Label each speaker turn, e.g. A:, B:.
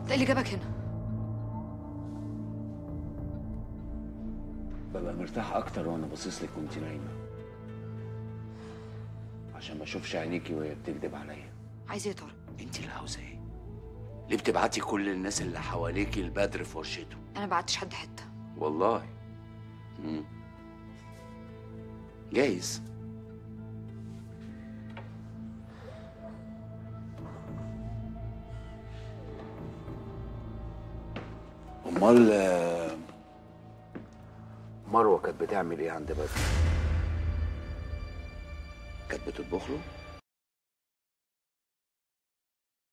A: ده اللي جابك هنا
B: ببقى مرتاح اكتر وانا باصص لك وانت نايمه عشان ما اشوفش عينيكي وهي بتكذب عليا
A: عايز ايه يا طارق
B: انت اللي عاوزه ايه ليه بتبعتي كل الناس اللي حواليكي البدر في ورشته
A: انا ما بعتش حد حته
B: والله مم. جايز امال آه، مروه كانت بتعمل ايه عند بدر كانت بتطبخ له